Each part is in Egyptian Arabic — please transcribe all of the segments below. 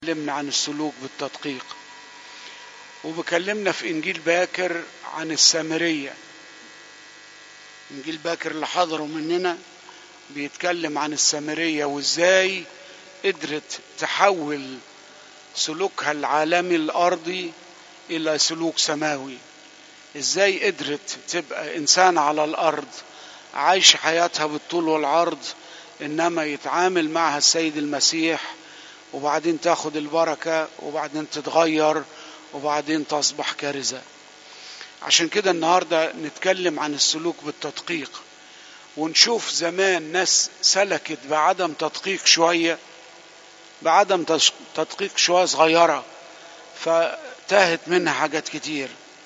بكلمنا عن السلوك بالتدقيق وبكلمنا في انجيل باكر عن السامريه انجيل باكر اللي حضروا مننا بيتكلم عن السامريه وازاي قدرت تحول سلوكها العالمي الارضي الى سلوك سماوي ازاي قدرت تبقى انسان على الارض عايش حياتها بالطول والعرض انما يتعامل معها السيد المسيح وبعدين تاخد البركة وبعدين تتغير وبعدين تصبح كارثة عشان كده النهاردة نتكلم عن السلوك بالتدقيق ونشوف زمان ناس سلكت بعدم تدقيق شوية بعدم تدقيق شوية صغيرة فتاهت منها حاجات كتير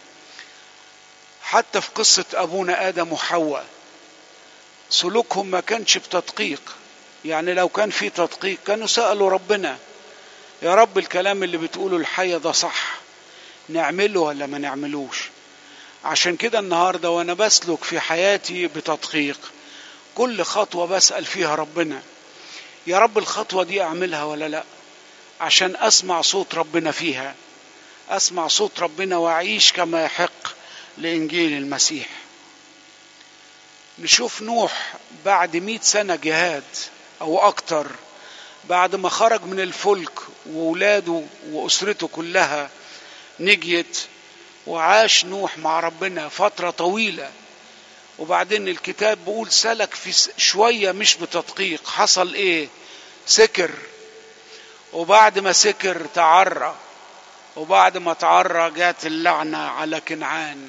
حتى في قصة أبونا آدم وحواء سلوكهم ما كانش بتدقيق يعني لو كان في تدقيق كانوا سألوا ربنا يا رب الكلام اللي بتقوله الحية ده صح نعمله ولا ما نعملوش عشان كده النهاردة وأنا بسلك في حياتي بتدقيق كل خطوة بسأل فيها ربنا يا رب الخطوة دي أعملها ولا لا عشان أسمع صوت ربنا فيها أسمع صوت ربنا وأعيش كما يحق لإنجيل المسيح نشوف نوح بعد مئة سنة جهاد أو أكتر بعد ما خرج من الفلك وولاده وأسرته كلها نجيت وعاش نوح مع ربنا فترة طويلة وبعدين الكتاب بيقول سلك في شوية مش بتدقيق حصل ايه سكر وبعد ما سكر تعرى وبعد ما تعرى جات اللعنة على كنعان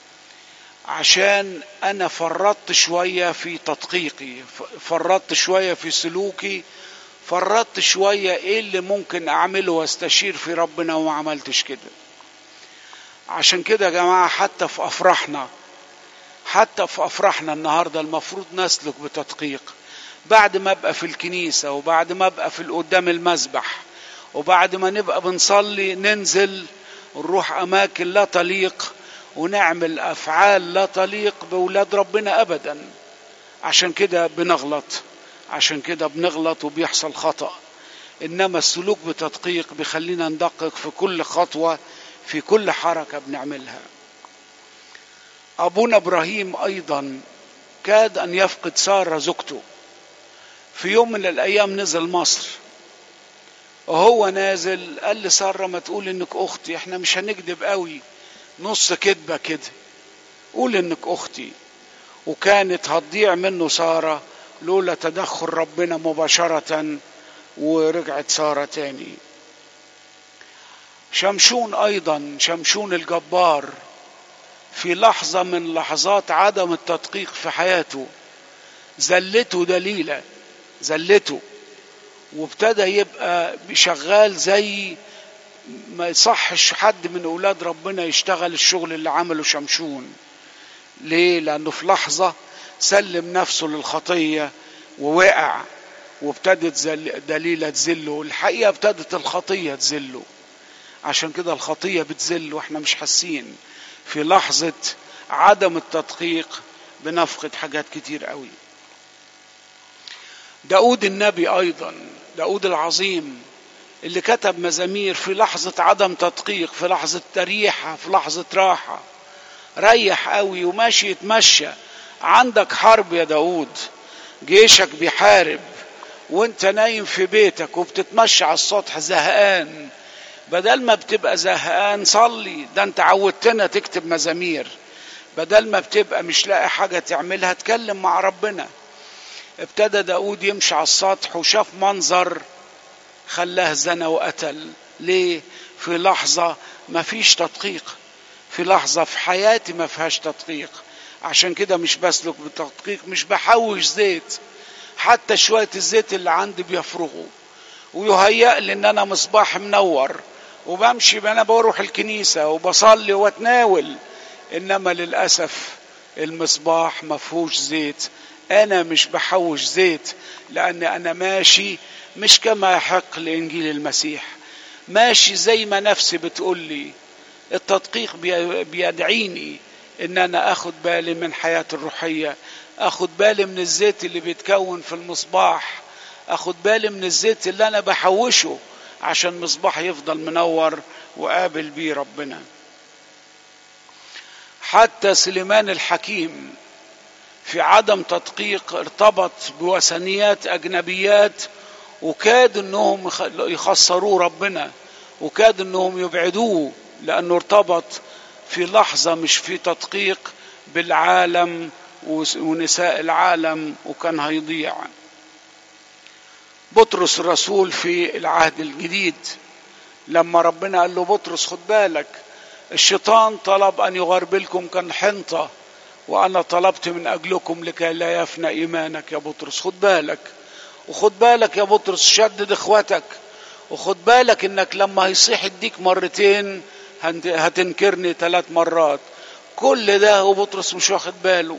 عشان انا فرطت شويه في تدقيقي فرطت شويه في سلوكي فرطت شويه ايه اللي ممكن اعمله واستشير في ربنا وما عملتش كده عشان كده يا جماعه حتى في افراحنا حتى في افراحنا النهارده المفروض نسلك بتدقيق بعد ما ابقى في الكنيسه وبعد ما ابقى في قدام المذبح وبعد ما نبقى بنصلي ننزل نروح اماكن لا تليق ونعمل افعال لا تليق باولاد ربنا ابدا عشان كده بنغلط عشان كده بنغلط وبيحصل خطا انما السلوك بتدقيق بيخلينا ندقق في كل خطوه في كل حركه بنعملها ابونا ابراهيم ايضا كاد ان يفقد ساره زوجته في يوم من الايام نزل مصر وهو نازل قال لساره ما تقول انك اختي احنا مش هنكذب قوي نص كدبه كده قول انك اختي وكانت هتضيع منه ساره لولا تدخل ربنا مباشره ورجعت ساره تاني شمشون ايضا شمشون الجبار في لحظه من لحظات عدم التدقيق في حياته زلته دليله زلته وابتدى يبقى شغال زي ما يصحش حد من اولاد ربنا يشتغل الشغل اللي عمله شمشون ليه لانه في لحظه سلم نفسه للخطيه ووقع وابتدت دليله تذله الحقيقه ابتدت الخطيه تذله عشان كده الخطيه بتذل واحنا مش حاسين في لحظه عدم التدقيق بنفقد حاجات كتير قوي داود النبي ايضا داود العظيم اللي كتب مزامير في لحظة عدم تدقيق في لحظة تريحة في لحظة راحة ريح قوي وماشي يتمشى عندك حرب يا داود جيشك بيحارب وانت نايم في بيتك وبتتمشى على السطح زهقان بدل ما بتبقى زهقان صلي ده انت عودتنا تكتب مزامير بدل ما بتبقى مش لاقي حاجة تعملها اتكلم مع ربنا ابتدى داود يمشي على السطح وشاف منظر خلاه زنى وقتل ليه في لحظة ما فيش تدقيق في لحظة في حياتي ما فيهاش تدقيق عشان كده مش بسلك بالتدقيق مش بحوش زيت حتى شوية الزيت اللي عندي بيفرغوا ويهيأ لي ان انا مصباح منور وبمشي انا بروح الكنيسة وبصلي واتناول انما للأسف المصباح ما فيهوش زيت انا مش بحوش زيت لان انا ماشي مش كما يحق لانجيل المسيح ماشي زي ما نفسي بتقول لي التدقيق بيدعيني ان انا اخد بالي من حياتي الروحيه اخد بالي من الزيت اللي بيتكون في المصباح اخد بالي من الزيت اللي انا بحوشه عشان مصباح يفضل منور وقابل بيه ربنا حتى سليمان الحكيم في عدم تدقيق ارتبط بوثنيات اجنبيات وكاد انهم يخسروه ربنا وكاد انهم يبعدوه لانه ارتبط في لحظه مش في تدقيق بالعالم ونساء العالم وكان هيضيع بطرس الرسول في العهد الجديد لما ربنا قال له بطرس خد بالك الشيطان طلب ان يغربلكم كالحنطه وانا طلبت من اجلكم لكي لا يفنى ايمانك يا بطرس خد بالك وخد بالك يا بطرس شدد اخواتك وخد بالك انك لما هيصيح يديك مرتين هتنكرني ثلاث مرات كل ده وبطرس مش واخد باله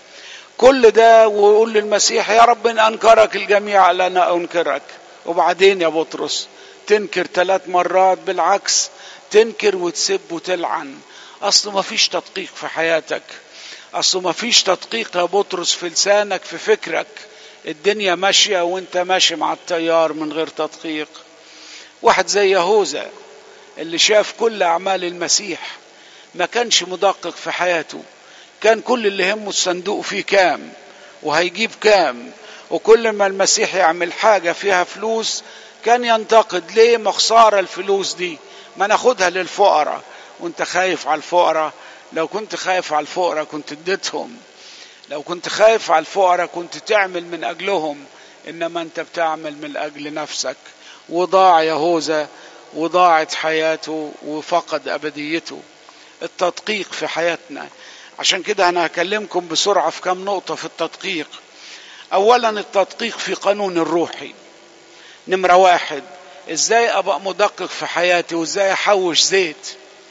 كل ده ويقول للمسيح يا رب ان انكرك الجميع لا انكرك وبعدين يا بطرس تنكر ثلاث مرات بالعكس تنكر وتسب وتلعن اصله ما فيش تدقيق في حياتك اصله ما فيش تدقيق يا بطرس في لسانك في فكرك الدنيا ماشيه وانت ماشي مع التيار من غير تدقيق واحد زي يهوذا اللي شاف كل اعمال المسيح ما كانش مدقق في حياته كان كل اللي همه الصندوق فيه كام وهيجيب كام وكل ما المسيح يعمل حاجه فيها فلوس كان ينتقد ليه مخساره الفلوس دي ما ناخدها للفقراء وانت خايف على الفقراء لو كنت خايف على الفقراء كنت اديتهم لو كنت خايف على الفقراء كنت تعمل من اجلهم انما انت بتعمل من اجل نفسك وضاع يهوذا وضاعت حياته وفقد ابديته التدقيق في حياتنا عشان كده انا هكلمكم بسرعه في كم نقطه في التدقيق اولا التدقيق في قانون الروحي نمره واحد ازاي ابقى مدقق في حياتي وازاي احوش زيت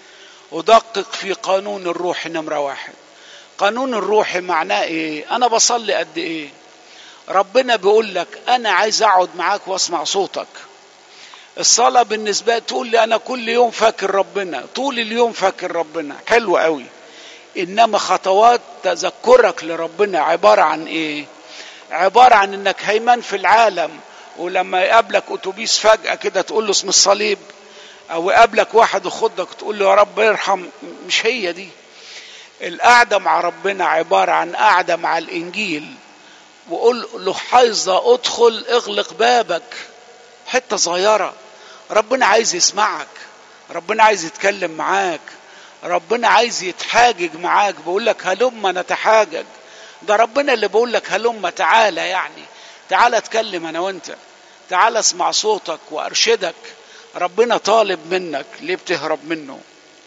ادقق في قانون الروح نمره واحد قانون الروح معناه ايه انا بصلي قد ايه ربنا بيقول لك انا عايز اقعد معاك واسمع صوتك الصلاه بالنسبه تقول لي انا كل يوم فاكر ربنا طول اليوم فاكر ربنا حلو قوي انما خطوات تذكرك لربنا عباره عن ايه عباره عن انك هيمن في العالم ولما يقابلك اتوبيس فجاه كده تقول له اسم الصليب او يقابلك واحد يخضك تقول له يا رب ارحم مش هي دي القعده مع ربنا عباره عن قعده مع الانجيل وقول له حيظه ادخل اغلق بابك حته صغيره ربنا عايز يسمعك ربنا عايز يتكلم معاك ربنا عايز يتحاجج معاك بيقول لك هلم نتحاجج ده ربنا اللي بيقول لك هلم تعالى يعني تعالى اتكلم انا وانت تعالى اسمع صوتك وارشدك ربنا طالب منك ليه بتهرب منه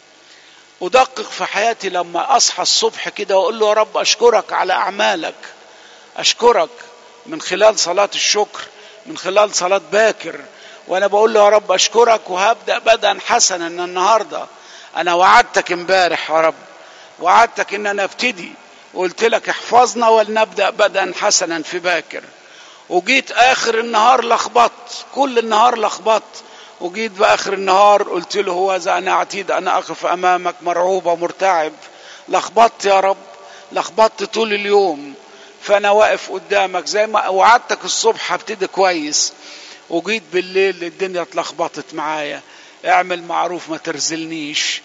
ادقق في حياتي لما اصحى الصبح كده واقول له يا رب اشكرك على اعمالك اشكرك من خلال صلاه الشكر من خلال صلاه باكر وانا بقول له يا رب اشكرك وهبدا بدءا حسنا النهارده انا وعدتك امبارح يا رب وعدتك ان انا ابتدي وقلت لك احفظنا ولنبدا بدءا حسنا في باكر وجيت اخر النهار لخبطت كل النهار لخبطت وجيت باخر النهار قلت له هو اذا انا عتيد انا اقف امامك مرعوب ومرتعب لخبطت يا رب لخبطت طول اليوم فانا واقف قدامك زي ما وعدتك الصبح هبتدي كويس وجيت بالليل الدنيا اتلخبطت معايا اعمل معروف ما ترزلنيش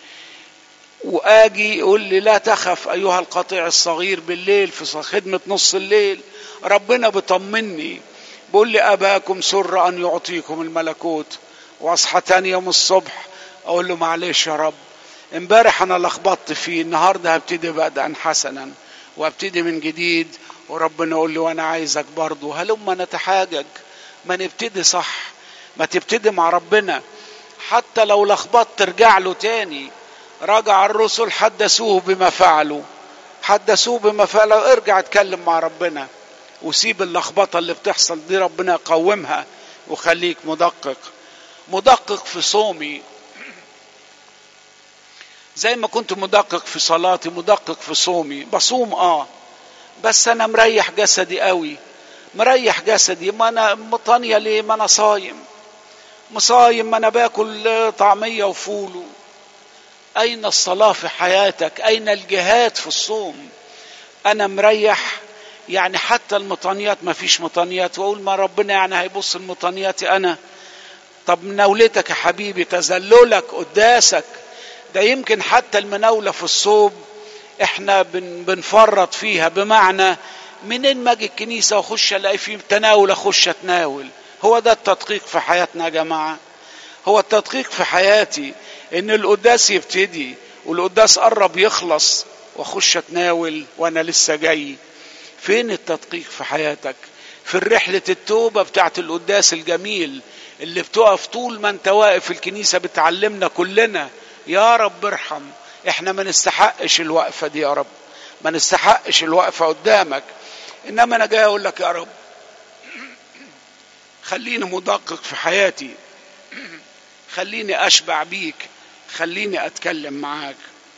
واجي يقول لي لا تخف ايها القطيع الصغير بالليل في خدمه نص الليل ربنا بيطمني بيقول لي اباكم سر ان يعطيكم الملكوت واصحى تاني يوم الصبح اقول له معلش يا رب امبارح انا لخبطت فيه النهارده هبتدي بدءا حسنا وابتدي من جديد وربنا يقول لي وانا عايزك برضه هلما نتحاجج ما نبتدي صح ما تبتدي مع ربنا حتى لو لخبطت ترجع له تاني رجع الرسل حدثوه بما فعلوا حدثوه بما فعلوا ارجع اتكلم مع ربنا وسيب اللخبطه اللي بتحصل دي ربنا يقومها وخليك مدقق مدقق في صومي زي ما كنت مدقق في صلاتي مدقق في صومي بصوم اه بس انا مريح جسدي قوي مريح جسدي ما انا مطانيه ليه ما انا صايم مصايم ما انا باكل طعميه وفول اين الصلاه في حياتك اين الجهاد في الصوم انا مريح يعني حتى المطانيات ما فيش مطانيات واقول ما ربنا يعني هيبص المطانيات انا طب مناولتك يا حبيبي تذللك قداسك ده يمكن حتى المناولة في الصوب احنا بن بنفرط فيها بمعنى منين ما اجي الكنيسة واخش الاقي في تناول اخش اتناول هو ده التدقيق في حياتنا يا جماعة هو التدقيق في حياتي ان القداس يبتدي والقداس قرب يخلص واخش اتناول وانا لسه جاي فين التدقيق في حياتك في رحلة التوبة بتاعت القداس الجميل اللي بتقف طول ما انت واقف في الكنيسة بتعلمنا كلنا يا رب ارحم احنا ما نستحقش الوقفة دي يا رب ما نستحقش الوقفة قدامك انما انا جاي اقول لك يا رب خليني مدقق في حياتي خليني اشبع بيك خليني اتكلم معاك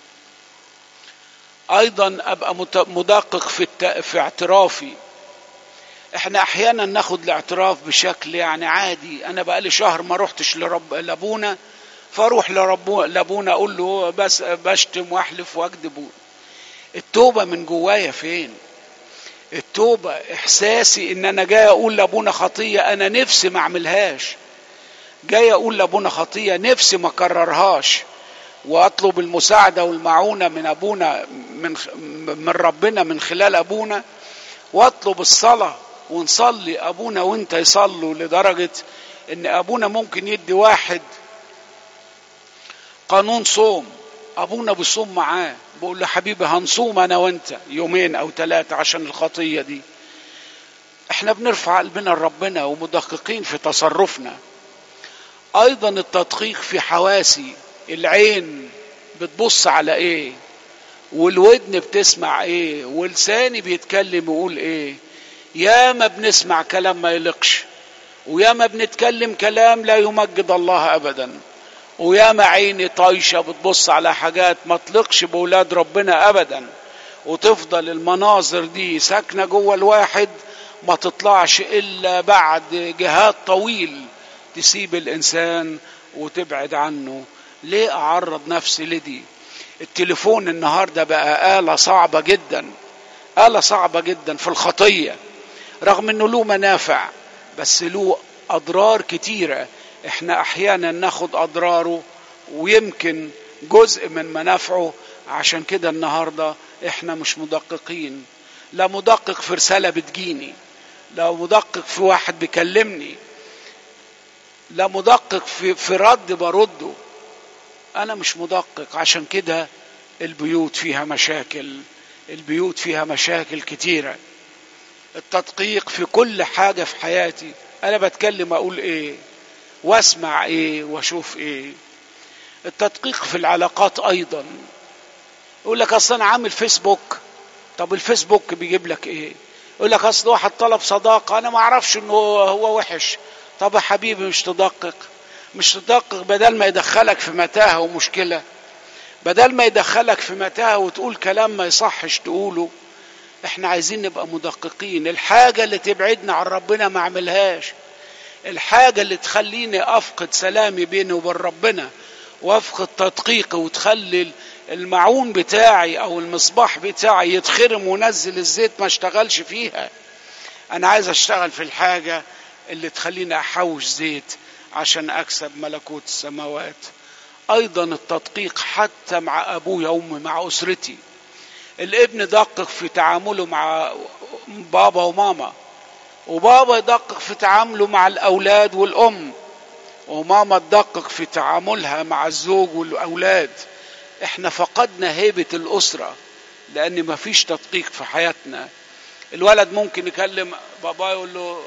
ايضا ابقى مدقق في الت... في اعترافي احنا احيانا ناخد الاعتراف بشكل يعني عادي انا بقالي شهر ما روحتش لرب لابونا فاروح لرب لابونا اقول له بس بشتم واحلف واكذب التوبه من جوايا فين التوبه احساسي ان انا جاي اقول لابونا خطيه انا نفسي ما اعملهاش جاي اقول لابونا خطيه نفسي ما اكررهاش واطلب المساعده والمعونه من ابونا من من ربنا من خلال ابونا واطلب الصلاه ونصلي ابونا وانت يصلوا لدرجه ان ابونا ممكن يدي واحد قانون صوم ابونا بيصوم معاه بقول له حبيبي هنصوم انا وانت يومين او ثلاثه عشان الخطيه دي احنا بنرفع قلبنا لربنا ومدققين في تصرفنا ايضا التدقيق في حواسي العين بتبص على ايه والودن بتسمع ايه ولساني بيتكلم ويقول ايه يا ما بنسمع كلام ما يلقش ويا ما بنتكلم كلام لا يمجد الله ابدا ويا ما عيني طايشه بتبص على حاجات ما تلقش بولاد ربنا ابدا وتفضل المناظر دي ساكنه جوه الواحد ما تطلعش الا بعد جهاد طويل تسيب الانسان وتبعد عنه ليه اعرض نفسي لدي التليفون النهارده بقى آلة صعبة جدا آلة صعبة جدا في الخطية رغم انه له منافع بس له اضرار كتيرة احنا احيانا ناخد اضراره ويمكن جزء من منافعه عشان كده النهارده احنا مش مدققين لا مدقق في رسالة بتجيني لا مدقق في واحد بيكلمني لا مدقق في, في رد برده انا مش مدقق عشان كده البيوت فيها مشاكل البيوت فيها مشاكل كتيره التدقيق في كل حاجه في حياتي انا بتكلم اقول ايه واسمع ايه واشوف ايه التدقيق في العلاقات ايضا يقول لك اصل انا عامل فيسبوك طب الفيسبوك بيجيب لك ايه يقول لك اصل واحد طلب صداقه انا ما اعرفش انه هو وحش طب يا حبيبي مش تدقق مش تدقق بدل ما يدخلك في متاهه ومشكله بدل ما يدخلك في متاهه وتقول كلام ما يصحش تقوله احنا عايزين نبقى مدققين الحاجه اللي تبعدنا عن ربنا ما اعملهاش الحاجه اللي تخليني افقد سلامي بيني وبين ربنا وافقد تدقيقي وتخلي المعون بتاعي او المصباح بتاعي يتخرم ونزل الزيت ما اشتغلش فيها انا عايز اشتغل في الحاجه اللي تخليني احوش زيت عشان اكسب ملكوت السماوات ايضا التدقيق حتى مع ابويا وامي مع اسرتي الابن دقق في تعامله مع بابا وماما وبابا يدقق في تعامله مع الاولاد والام وماما تدقق في تعاملها مع الزوج والاولاد احنا فقدنا هيبه الاسره لان مفيش تدقيق في حياتنا الولد ممكن يكلم بابا يقول له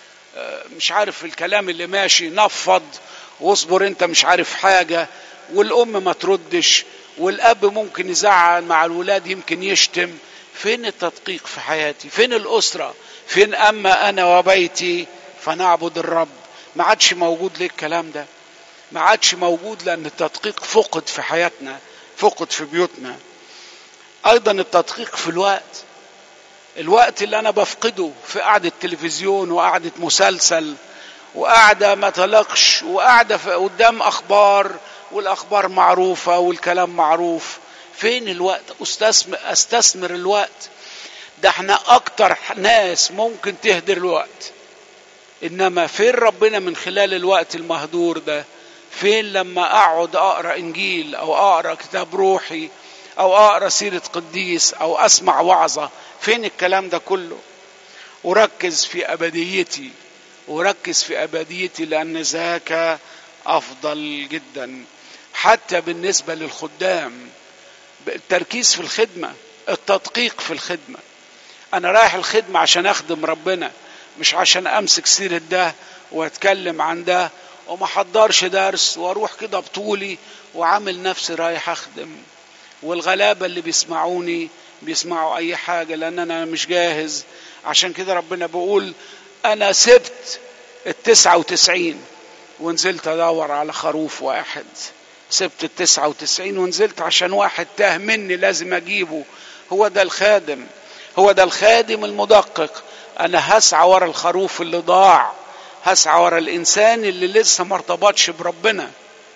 مش عارف الكلام اللي ماشي نفض واصبر انت مش عارف حاجة والأم ما تردش والأب ممكن يزعل مع الولاد يمكن يشتم فين التدقيق في حياتي فين الأسرة فين أما أنا وبيتي فنعبد الرب ما عادش موجود ليه الكلام ده ما عادش موجود لأن التدقيق فقد في حياتنا فقد في بيوتنا أيضا التدقيق في الوقت الوقت اللي انا بفقده في قعدة تلفزيون وقعدة مسلسل وقعدة ما تلقش وقعدة قدام اخبار والاخبار معروفة والكلام معروف فين الوقت استثمر, استثمر الوقت ده احنا اكتر ناس ممكن تهدر الوقت انما فين ربنا من خلال الوقت المهدور ده فين لما اقعد اقرا انجيل او اقرا كتاب روحي او اقرا سيره قديس او اسمع وعظه فين الكلام ده كله وركز في ابديتي وركز في ابديتي لان ذاك افضل جدا حتى بالنسبه للخدام التركيز في الخدمه التدقيق في الخدمه انا رايح الخدمه عشان اخدم ربنا مش عشان امسك سيره ده واتكلم عن ده وما حضرش درس واروح كده بطولي وعامل نفسي رايح اخدم والغلابه اللي بيسمعوني بيسمعوا اي حاجه لان انا مش جاهز عشان كده ربنا بيقول انا سبت التسعة وتسعين ونزلت ادور على خروف واحد سبت التسعة وتسعين ونزلت عشان واحد تاه مني لازم اجيبه هو ده الخادم هو ده الخادم المدقق انا هسعى ورا الخروف اللي ضاع هسعى ورا الانسان اللي لسه ما ارتبطش بربنا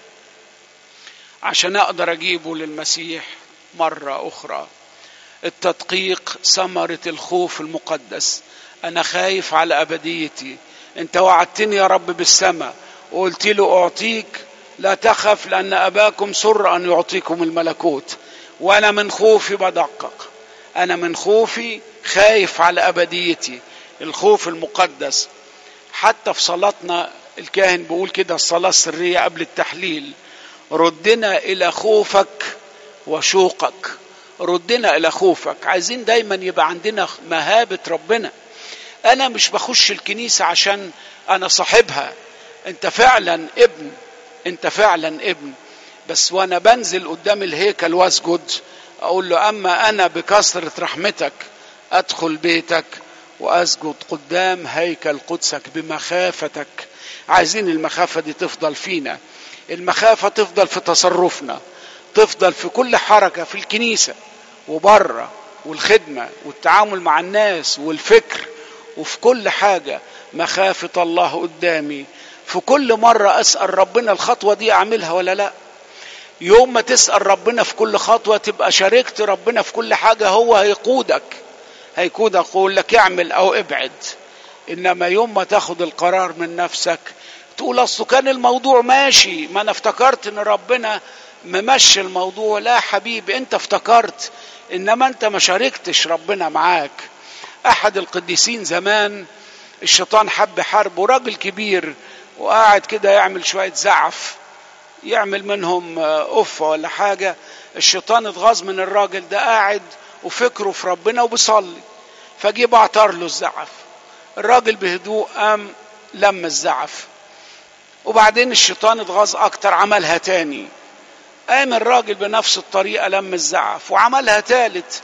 عشان اقدر اجيبه للمسيح مره اخرى التدقيق ثمره الخوف المقدس انا خايف على ابديتي انت وعدتني يا رب بالسماء وقلت له اعطيك لا تخف لان اباكم سر ان يعطيكم الملكوت وانا من خوفي بدقق انا من خوفي خايف على ابديتي الخوف المقدس حتى في صلاتنا الكاهن بيقول كده الصلاه السريه قبل التحليل ردنا الى خوفك وشوقك ردنا الى خوفك عايزين دايما يبقى عندنا مهابه ربنا انا مش بخش الكنيسه عشان انا صاحبها انت فعلا ابن انت فعلا ابن بس وانا بنزل قدام الهيكل واسجد اقول له اما انا بكثره رحمتك ادخل بيتك واسجد قدام هيكل قدسك بمخافتك عايزين المخافه دي تفضل فينا المخافه تفضل في تصرفنا تفضل في كل حركه في الكنيسه وبره والخدمه والتعامل مع الناس والفكر وفي كل حاجه مخافه الله قدامي في كل مره اسال ربنا الخطوه دي اعملها ولا لا يوم ما تسال ربنا في كل خطوه تبقى شاركت ربنا في كل حاجه هو هيقودك هيقودك يقول لك اعمل او ابعد انما يوم ما تاخد القرار من نفسك تقول اصله كان الموضوع ماشي ما انا افتكرت ان ربنا ممشي الموضوع لا حبيبي انت افتكرت انما انت ما شاركتش ربنا معاك احد القديسين زمان الشيطان حب حرب وراجل كبير وقاعد كده يعمل شويه زعف يعمل منهم قفه ولا حاجه الشيطان اتغاظ من الراجل ده قاعد وفكره في ربنا وبيصلي فجه بعتر له الزعف الراجل بهدوء قام لم الزعف وبعدين الشيطان اتغاظ اكتر عملها تاني قام الراجل بنفس الطريقه لم الزعف وعملها تالت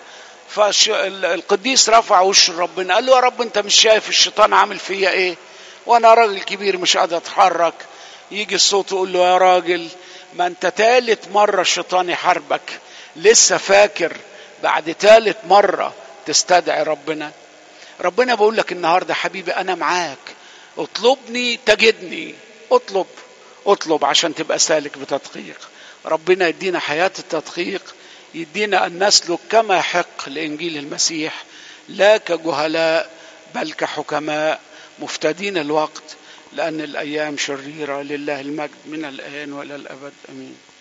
فالقديس رفع وش ربنا قال له يا رب انت مش شايف الشيطان عامل فيا ايه وانا راجل كبير مش قادر اتحرك يجي الصوت يقول له يا راجل ما انت تالت مرة الشيطان يحاربك لسه فاكر بعد تالت مرة تستدعي ربنا ربنا بقول لك النهاردة حبيبي أنا معاك اطلبني تجدني اطلب اطلب عشان تبقى سالك بتدقيق ربنا يدينا حياة التدقيق يدينا أن نسلك كما يحق لإنجيل المسيح لا كجهلاء بل كحكماء مفتدين الوقت لأن الأيام شريرة لله المجد من الآن وإلى الأبد أمين